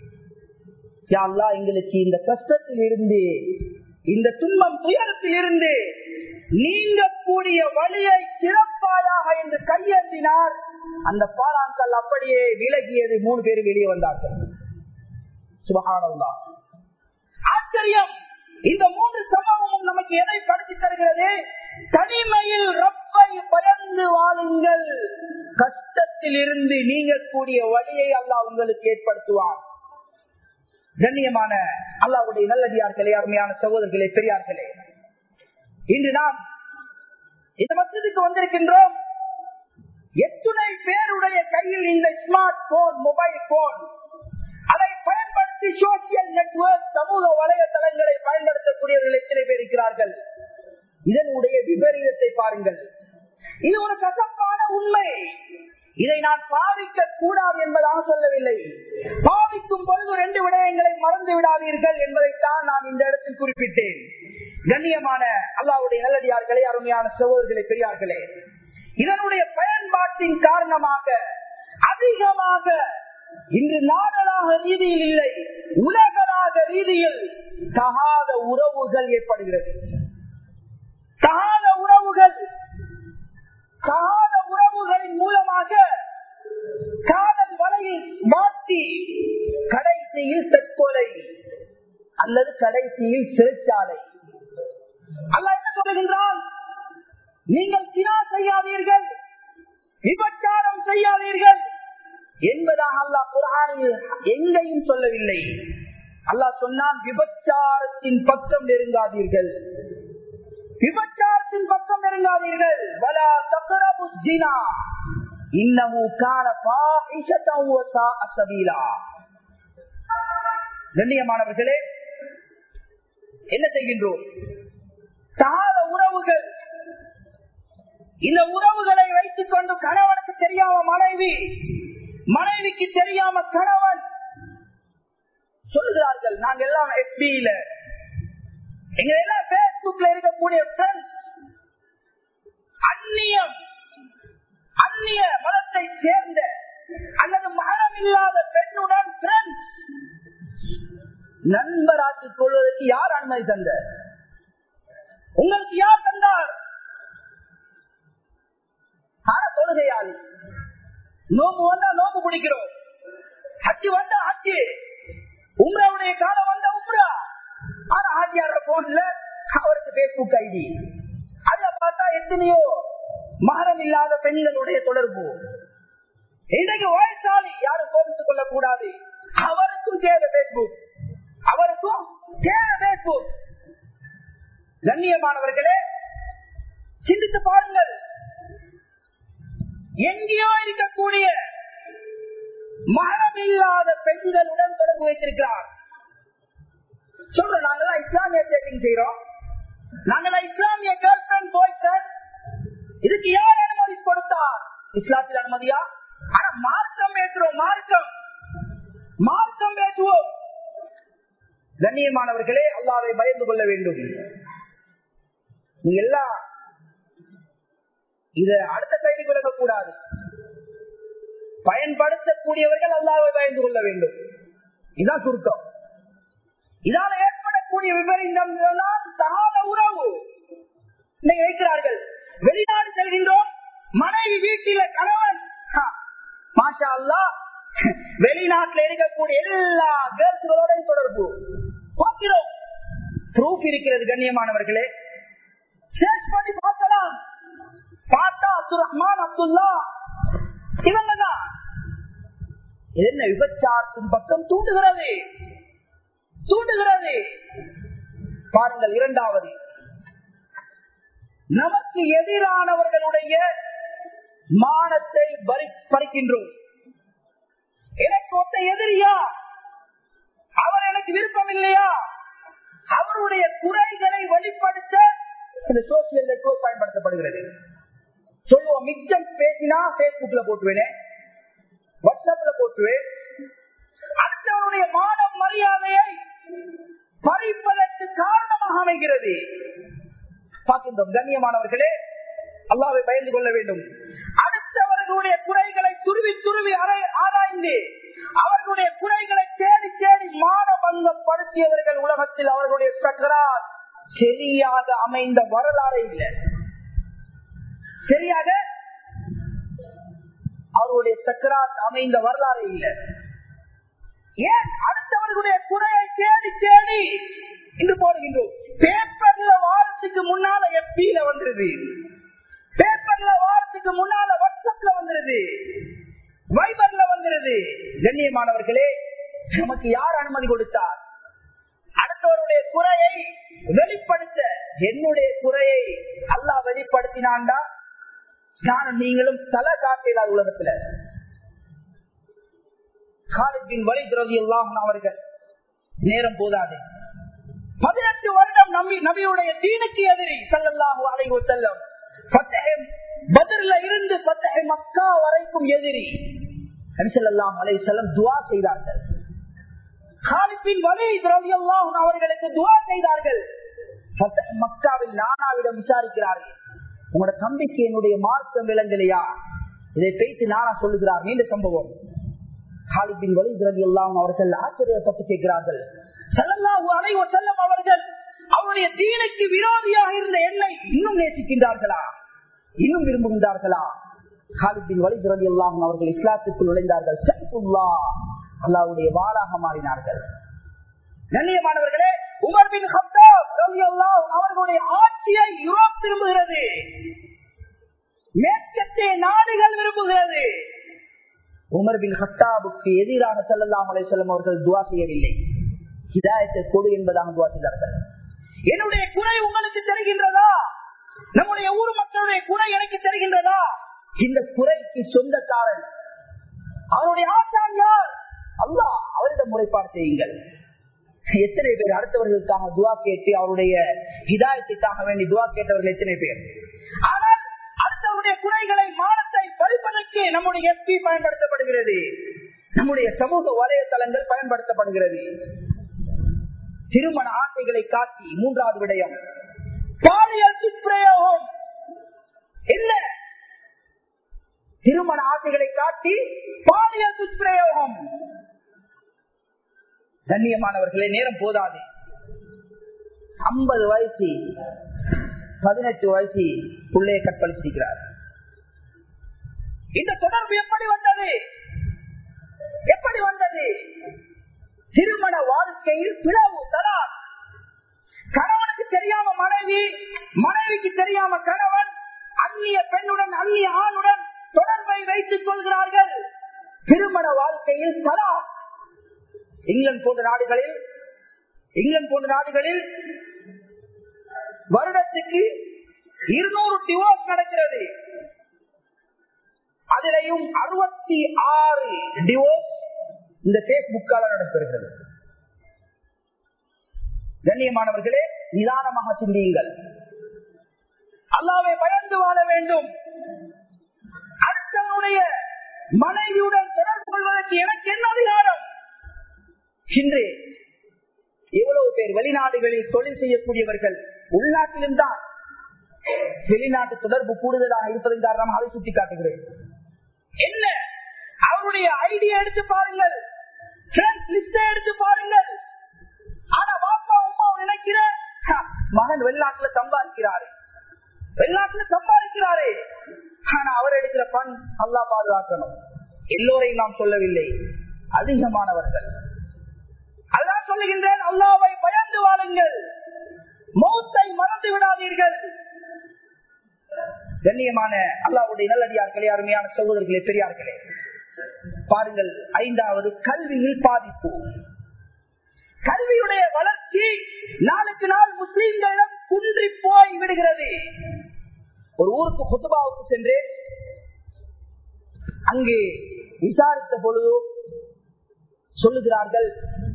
யாழ்லா எங்களுக்கு இந்த கஷ்டத்தில் இருந்து இந்த துன்பம் துயரத்தில் இருந்து நீங்கக்கூடிய வழியை சிறப்பாயாக என்று கையேந்தினார் அந்த பாலாங்கல் அப்படியே விலகியது மூணு பேர் வெளியே வந்தார்கள் சுபகானந்தா ஆச்சரியம் இந்த மூன்று சம்பவமும் நமக்கு எதை படுத்தி தருகிறது தனிமையில் ரப்பை பயந்து வாழுங்கள் கஷ்டத்தில் இருந்து நீங்கக்கூடிய வழியை அல்லாஹ் உங்களுக்கு ஏற்படுத்துவார் கண்ணியமான அல்லாவுடைய நல்லடியார்களே அருமையான சகோதரர்களே பெரியார்களே இன்று நாம் இந்த மசத்துக்கு வந்திருக்கின்றோம் எத்துணை பேருடைய கையில் இந்த ஸ்மார்ட் போன் மொபைல் போன் அதை பயன்படுத்தி சோசியல் நெட்வொர்க் சமூக வலைதளங்களை பயன்படுத்தக்கூடியவர்கள் எத்தனை பேர் இருக்கிறார்கள் இதனுடைய விபரீதத்தை பாருங்கள் இது ஒரு கசப்பான உண்மை இதை நான் பாவிக்க கூடாது என்பதாக சொல்லவில்லை பாவிக்கும் பொழுது ரெண்டு விடயங்களை மறந்து விடாதீர்கள் என்பதைத்தான் நான் இந்த இடத்தில் குறிப்பிட்டேன் கண்ணியமான அல்லாவுடைய நல்லடியார்களே அருமையான சகோதரர்களே பெரியார்களே இதனுடைய பயன்பாட்டின் காரணமாக அதிகமாக இன்று நாடலாக ரீதியில் இல்லை உலகளாக ரீதியில் தகாத உறவுகள் ஏற்படுகிறது தகாத உறவுகள் தகாத உறவுகளின் மூலமாக காதல் வலையில் மாட்டி கடைசியில் தற்கொலை அல்லது கடைசியில் சிறைச்சாலை அல்ல என்ன சொல்லுகின்றான் நீங்கள் தினா செய்யாதீர்கள் விபச்சாரம் செய்யாதீர்கள் என்பதாக அல்லாஹ் குரானில் எங்கேயும் சொல்லவில்லை அல்லாஹ் சொன்னான் விபச்சாரத்தின் பக்கம் நெருங்காதீர்கள் விபச்சாரத்தின் பக்கம் நெருங்காதீர்கள் வலா தக்ரபு ஜினா இன்னமு கான பாஹிஷத்தன் வ சாஅ சபீலா கண்ணியமானவர்களே என்ன செய்கின்றோம் தாத உறவுகள் இந்த உறவுகளை வைத்துக் கொண்டு கணவனுக்கு தெரியாம மனைவி மனைவிக்கு தெரியாம கணவன் சொல்லுகிறார்கள் நாங்க எல்லாம் எஃபியில எங்க எல்லாம் பேஸ்புக்ல இருக்கக்கூடிய ஃப்ரெண்ட்ஸ் அந்நியம் அந்நிய மதத்தை சேர்ந்த அல்லது மகரம் இல்லாத பெண்ணுடன் friends. நண்பராக்கிக் கொள்வதற்கு யார் அனுமதி தந்த உங்களுக்கு யார் தந்தார் ஆனா தொழுகையாளி நோம்பு வந்தா நோம்பு பிடிக்கிறோம் ஹஜ்ஜி வந்தா ஹஜ்ஜி உம்ராவுடைய காலம் வந்தா உம்ரா ஆனா ஹாஜியாரோட போன்ல அவருக்கு பேஸ்புக் ஐடி அதுல பார்த்தா எத்தனையோ மகரம் இல்லாத பெண்களுடைய தொடர்பு இன்றைக்கு வயசாளி யாரும் கோபித்துக் கொள்ளக் கூடாது அவருக்கும் தேவை பேஸ்புக் அவருக்கும் தேவை பேஸ்புக் கண்ணியமானவர்களே சிந்தித்து பாருங்கள் எங்கேயோ இருக்கக்கூடிய மனம் இல்லாத பெண்களுடன் தொடர்பு வைத்திருக்கிறார் சொல்றோம் நாங்களாம் இஸ்லாமிய டேட்டிங் செய்யறோம் நாங்களாம் இஸ்லாமிய கேர்ள் ஃபிரண்ட் பாய் ஃபிரண்ட் இதுக்கு யார் அனுமதி கொடுத்தார் இஸ்லாத்தில் அனுமதியா ஆனா மார்க்கம் பேசுறோம் மார்க்கம் மார்க்கம் பேசுவோம் கண்ணியமானவர்களே அல்லாவை பயந்து கொள்ள வேண்டும் நீங்க எல்லாம் இத அடுத்த கைது விலகக்கூடாது பயன்படுத்தக்கூடியவர்கள் அல்லாவை பயந்து கொள்ள வேண்டும் இதான் சுருக்கம் இதால ஏற்படக்கூடிய விபரீதம் தான் சகாத உறவு இன்னைக்கு வைக்கிறார்கள் வெளிநாடு செல்கின்றோம் மனைவி வீட்டில கணவன் ஹா, மாஷா அல்லா வெளிநாட்டில் இருக்கக்கூடிய எல்லா கேர்ள்ஸ்களோட தொடர்பு பார்க்கிறோம் ப்ரூஃப் இருக்கிறது கண்ணியமானவர்களே சேர்ச் பண்ணி பார்க்கலாம் பார்த்தா அப்துல் ரஹ்மான் அப்துல்லா இவங்க தான் என்ன விபச்சாரத்தின் பக்கம் தூண்டுகிறது தூண்டுகிறது பாருங்கள் இரண்டாவது நமக்கு எதிரானவர்களுடைய மானத்தை பறி- பறிக்கின்றோம் எனக்கு ஒத்த எதிரியா அவர் எனக்கு விருப்பம் இல்லையா அவருடைய குறைகளை வெளிப்படுத்த இந்த சோசியல் நெட்வொர்க் பயன்படுத்தப்படுகிறது சொல்லுவோம் மிச்சம் பேசினா பேஸ்புக்ல போட்டுவேனே வாட்ஸ்அப்ல போட்டுவேன் அடுத்தவருடைய மானம் மரியாதையை பறிப்பதற்கு காரணமாக அமைகிறது பார்க்கின்றோம் கண்ணியமானவர்களே அல்லாவை பயந்து கொள்ள வேண்டும் அடுத்தவர்களுடைய குறைகளை துருவி துருவி அரை- ஆராய்ந்து அவர்களுடைய குறைகளை தேடி தேடி மானபங்கப்படுத்தியவர்கள் உலகத்தில் அவர்களுடைய சக்கரார் சரியாக அமைந்த வரலாறு இல்லை சரியாக அவருடைய சக்கராத் அமைந்த வரலாறு இல்லை ஏன் அடுத்தவர்களுடைய குறையை தேடி தேடி இன்று போடுகின்றோம் பேப்பர்ல வாரத்துக்கு முன்னால எப்பியில வந்துருது பேப்பர்ல வாரத்துக்கு முன்னால வாட்ஸ்அப்ல வந்துருது வைபர்ல வந்துருது கண்ணியமானவர்களே நமக்கு யார் அனுமதி கொடுத்தார் அடுத்தவருடைய குறையை வெளிப்படுத்த என்னுடைய குறையை அல்லாஹ் வெளிப்படுத்தினான்டா நானும் நீங்களும் தலை காட்டலாத உலகத்துல காலேஜின் வழி துறவி எல்லாம் அவர்கள் நேரம் போதாது பதினெட்டு வருடம் நம்பி நபியுடைய தீனுக்கு எதிரி சல்லல்லாஹு அலைஹி செல்லம் பதில இருந்து பத்தகை மக்கா வரைக்கும் எதிரி நபிசல்லாம் அலை செல்லம் துவா செய்தார்கள் காலிப்பின் வழி துறவி எல்லாம் அவர்களுக்கு துவா செய்தார்கள் ஃபத்தஹ் மக்காவில் நானாவிடம் விசாரிக்கிறார்கள் உங்களோட தம்பிக்கு என்னுடைய மார்க்கம் விளங்கலையா இதை பேசி நானா சொல்லுகிறார் நீண்ட சம்பவம் ஹாலிபின் வலிதுரதி எல்லாம் அவர்கள் ஆச்சரியப்பட்டு கேட்கிறார்கள் செல்லல்லாஹு அலைவ செல்லம் அவர்கள் அவருடைய தீனுக்கு விரோதியாக இருந்த என்னை இன்னும் நேசிக்கின்றார்களா இன்னும் விரும்புகின்றார்களா ஹாலிபின் வலிதுரதி எல்லாம் அவர்கள் இஸ்லாத்துக்குள் நுழைந்தார்கள் சைஃபுல்லா அல்லாவுடைய வாளாக மாறினார்கள் கண்ணியமானவர்களே உமர் பின் ஹத்தாப் ரலியல்லாஹு அவர்களுடைய ஆட்சியை யூரோப் விரும்புகிறது மேற்கத்திய நாடுகள் விரும்புகிறது உமர் பின் ஹத்தாபுக்கு எதிராக செல்லலாம் அலை செல்லம் அவர்கள் துவா செய்யவில்லை ஹிதாயத்தை கொடு என்பதாக துவா செய்தார்கள் என்னுடைய குறை உங்களுக்கு தெரிகின்றதா நம்முடைய ஊர் மக்களுடைய குறை எனக்கு தெரிகின்றதா இந்த குறைக்கு சொந்தக்காரன் அவருடைய ஆசான் யார் அல்லாஹ் அவரிடம் முறைப்பாடு செய்யுங்கள் எத்தனை பேர் அடுத்தவர்களுக்காக துவா கேட்டு அவருடைய ஹிதாயத்துக்காக வேண்டி துவா கேட்டவர்கள் எத்தனை பேர் ஆனால் அடுத்தவருடைய குறைகளை மானத்தை பறிப்பதற்கு நம்முடைய எஸ்பி பயன்படுத்தப்படுகிறது நம்முடைய சமூக வலைதளங்கள் பயன்படுத்தப்படுகிறது திருமண ஆசைகளை காட்டி மூன்றாவது விடயம் பாலியல் துஷ்பிரயோகம் என்ன திருமண ஆசைகளை காட்டி பாலியல் துஷ்பிரயோகம் கண்ணியமானவர்களே நேரம் போதாது ஐம்பது வயசு பதினெட்டு வயசு பிள்ளையை கற்பழிச்சிருக்கிறார் இந்த தொடர்பு எப்படி வந்தது எப்படி வந்தது திருமண வாழ்க்கையில் பிளவு தலா கணவனுக்கு தெரியாம மனைவி மனைவிக்கு தெரியாம கணவன் அந்நிய பெண்ணுடன் அந்நிய ஆணுடன் தொடர்பை வைத்துக் கொள்கிறார்கள் திருமண வாழ்க்கையில் தலா இங்கிலாந்து போன்ற நாடுகளில் இங்கிலாந்து போன்ற நாடுகளில் வருடத்துக்கு இருநூறு டிவோர்ஸ் நடக்கிறது அதிலையும் அறுபத்தி ஆறு டிவோர்ஸ் இந்த பேஸ்புக்கால நடக்கிறது கண்ணியமானவர்களே நிதானமாக சிந்தியுங்கள் அல்லாவை பயந்து வாழ வேண்டும் அடுத்தவனுடைய மனைவியுடன் தொடர்பு கொள்வதற்கு எனக்கு என்ன அதிகாரம் இன்று எவ்வளவு பேர் வெளிநாடுகளில் தொழில் செய்யக்கூடியவர்கள் உள்நாட்டிலும் தான் வெளிநாட்டு தொடர்பு கூடுதலாக இருப்பதன் காரணமாக அதை சுட்டிக்காட்டுகிறேன் என்ன அவருடைய ஐடியா எடுத்து பாருங்கள் எடுத்து பாருங்கள் ஆனா பாப்பா உமா நினைக்கிற மகன் வெளிநாட்டுல சம்பாதிக்கிறாரு வெளிநாட்டுல சம்பாதிக்கிறாரே ஆனா அவர் எடுக்கிற பண் அல்லா பாதுகாக்கணும் எல்லோரையும் நாம் சொல்லவில்லை அதிகமானவர்கள் அதான் சொல்லுகின்றேன் அல்லாவை பயந்து வாழுங்கள் மௌத்தை மறந்து விடாதீர்கள் கண்ணியமான அல்லாவுடைய நல்லடியார்களே அருமையான சகோதரர்களே பெரியார்களே பாருங்கள் ஐந்தாவது கல்வியில் பாதிப்பு கல்வியுடைய வளர்ச்சி நாளுக்கு நாள் முஸ்லீம்களிடம் குன்றி போய் விடுகிறது ஒரு ஊருக்கு குத்துபாவுக்கு சென்று அங்கே விசாரித்த பொழுது சொல்லுகிறார்கள்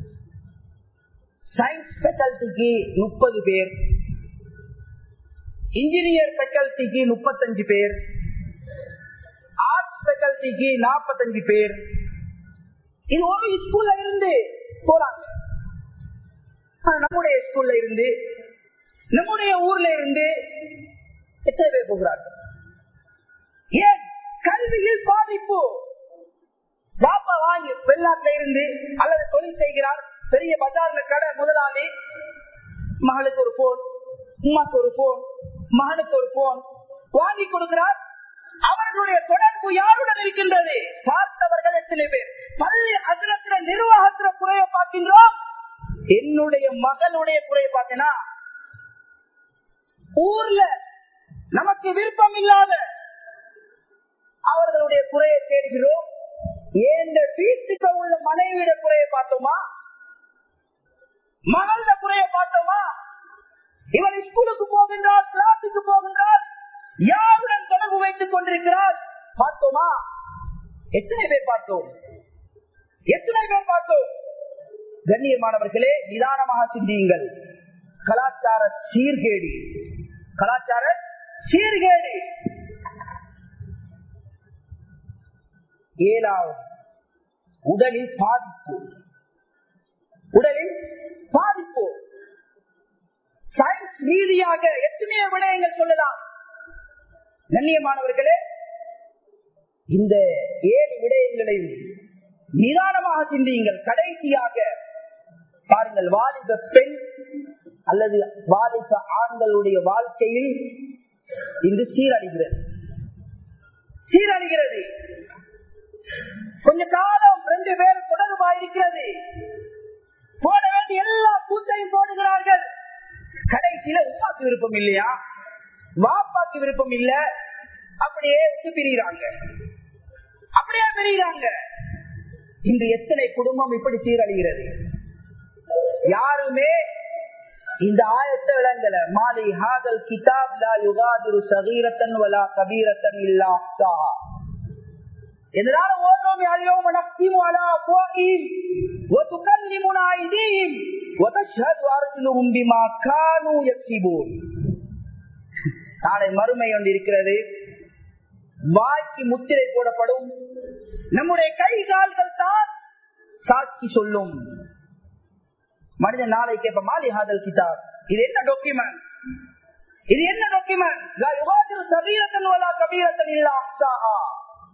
சயின்ஸ் ஃபேக்கல்டிக்கு முப்பது பேர் இன்ஜினியர் ஃபேக்கல்டிக்கு முப்பத்தஞ்சு பேர் ஆர்ட்ஸ் ஃபேக்கல்டிக்கு நாற்பத்தஞ்சு பேர் இது ஒரு ஸ்கூல்ல இருந்து போறாங்க நம்முடைய ஸ்கூல்ல இருந்து நம்முடைய ஊர்ல இருந்து எத்தனை பேர் போகிறார்கள் ஏன் கல்வியில் பாதிப்பு பாப்பா வாங்கி வெளிநாட்டுல இருந்து அல்லது தொழில் செய்கிறார் பெரிய பஜார்ல கடை முதலாளி மகளுக்கு ஒரு போன் உமாக்கு ஒரு போன் மகனுக்கு ஒரு போன் வாங்கி கொடுக்கிறார் அவர்களுடைய தொடர்பு யாருடன் இருக்கின்றது பார்த்தவர்கள் எத்தனை பேர் பள்ளி அகிலத்தில நிர்வாகத்தில குறைய பார்க்கின்றோம் என்னுடைய மகனுடைய குறைய பார்த்தேன்னா ஊர்ல நமக்கு விருப்பம் இல்லாத அவர்களுடைய குறையை தேடுகிறோம் ஏந்த வீட்டுக்கு உள்ள மனைவியிட குறையை பார்த்தோமா மகள குறையை பார்த்தோமா இவன் ஸ்கூலுக்கு போகின்றார் கிளாஸுக்கு போகின்றார் யாருடன் தொடர்பு வைத்துக் கொண்டிருக்கிறார் பார்த்தோமா எத்தனை பேர் பார்த்தோம் எத்தனை பேர் பார்த்தோம் கண்ணியமானவர்களே நிதானமாக சிந்தியுங்கள் கலாச்சார சீர்கேடு கலாச்சார சீர்கேடு ஏழாவது உடலில் பாதிப்பு உடலில் பாதிப்பு சயின்ஸ் ரீதியாக எத்தனையோ விடயங்கள் சொல்லலாம் கண்ணியமானவர்களே இந்த ஏழு விடயங்களையும் நிதானமாக சிந்தியுங்கள் கடைசியாக பாருங்கள் வாலிப பெண் அல்லது வாலிப ஆண்களுடைய வாழ்க்கையில் இன்று சீரழிகிறது சீரழிகிறது கொஞ்ச காலம் ரெண்டு பேரும் தொடர்பாயிருக்கிறது போட வேண்டிய எல்லா கூத்தையும் போடுகிறார்கள் கடைசியில உமாக்கு விருப்பம் இல்லையா வாப்பாக்கு விருப்பம் இல்ல அப்படியே விட்டு பிரிகிறாங்க அப்படியே பிரிகிறாங்க இன்று எத்தனை குடும்பம் இப்படி சீரழிகிறது யாருமே இந்த ஆயத்தை விளங்கல மாலி ஹாதல் கிதாப் லா யுகாதிரு சகீரத்தன் வலா கபீரத்தன் இல்லா அஹ்சாஹா இதனால ஓதுறோம் اليوم نختم على افواههم وتكلمنا ايديهم وتشهد ارجلهم بما كانوا يكسبون நாளை மறுமை ஒன்று இருக்கிறது வாய்க்கு முத்திரை போடப்படும் நம்முடைய கை கால்கள் தான் சாட்சி சொல்லும் மனிதன் நாளை கேட்ப மாலி ஹாதல் கிதாப் இது என்ன டாக்குமெண்ட் இது என்ன டாக்குமெண்ட் சபீரத்தன் வலா கபீரத்தன் இல்லா அஹ்சாஹா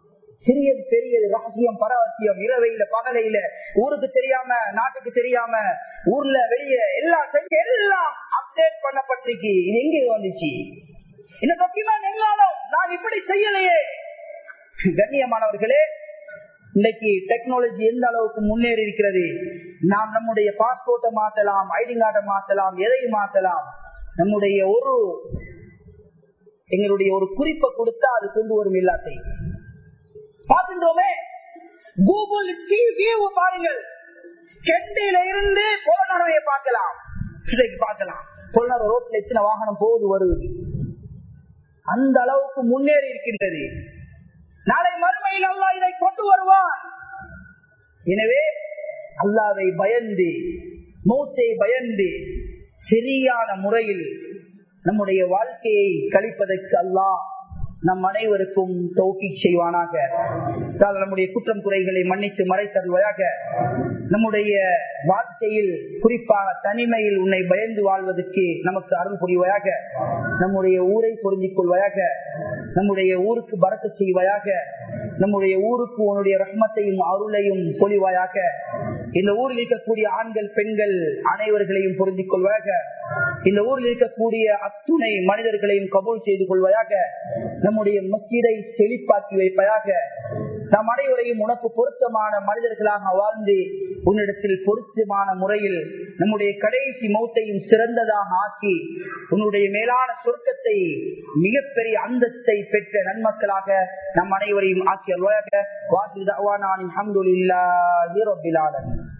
சிறியது பெரியது ரகசியம் பரவசியம் இரவையில பகலையில ஊருக்கு தெரியாம நாட்டுக்கு தெரியாம ஊர்ல வெளியே எல்லாம் செஞ்சு எல்லாம் அப்டேட் பண்ணப்பட்டிருக்கு இது எங்க வந்துச்சு இந்த டாக்குமெண்ட் எல்லாரும் நான் இப்படி செய்யலையே கண்ணியமானவர்களே இன்னைக்கு டெக்னாலஜி எந்த அளவுக்கு முன்னேறி இருக்கிறது நாம் நம்முடைய பாஸ்போர்ட்டை மாத்தலாம் ஐடி கார்டை மாத்தலாம் எதை மாத்தலாம் நம்முடைய ஒரு எங்களுடைய ஒரு குறிப்பை கொடுத்தா அது கொண்டு வரும் எல்லாத்தையும் பார்க்கின்றோமே கூகுள் வியூ பாருங்கள் கெண்டையில இருந்து புலனரையை பார்க்கலாம் இன்றைக்கு பார்க்கலாம் புலனர் ரோட்ல எத்தனை வாகனம் போகுது வருவது அந்த அளவுக்கு முன்னேறி இருக்கின்றது நாளை மறுமையில் அல்லா இதை கொண்டு வருவான் எனவே அல்லாவை பயந்து மூத்தை பயந்து சரியான முறையில் நம்முடைய வாழ்க்கையை கழிப்பதற்கு அல்லாஹ் நம் அனைவருக்கும் தோக்கி செய்வானாக நம்முடைய குற்றம் குறைகளை மன்னித்து மறைத்தருவாயாக நம்முடைய வாழ்க்கையில் குறிப்பாக தனிமையில் உன்னை பயந்து வாழ்வதற்கு நமக்கு அருள் புரிவாயாக நம்முடைய ஊரை பொருந்திக் கொள்வாயாக நம்முடைய ஊருக்கு பறக்க செய்வாயாக நம்முடைய ஊருக்கு உன்னுடைய ரஹ்மத்தையும் அருளையும் பொழிவாயாக இந்த ஊரில் இருக்கக்கூடிய ஆண்கள் பெண்கள் அனைவர்களையும் பொருந்திக் கொள்வாயாக இந்த ஊரில் இருக்கக்கூடிய அத்துணை மனிதர்களையும் கபூல் செய்து கொள்வாயாக நம்முடைய மஸ்ஜிதை செழிப்பாக்கி வைப்பதாக நம் அனைவரையும் உனக்கு பொருத்தமான மனிதர்களாக வாழ்ந்து உன்னிடத்தில் பொருத்தமான முறையில் நம்முடைய கடைசி மௌத்தையும் சிறந்ததாக ஆக்கி உன்னுடைய மேலான சொர்க்கத்தை மிகப்பெரிய அந்தஸ்தை பெற்ற நன்மக்களாக நம் அனைவரையும் ஆக்கி அல்வாயாக வாசி தவானான் அஹமதுல்லாஹி ரபில் ஆலமீன்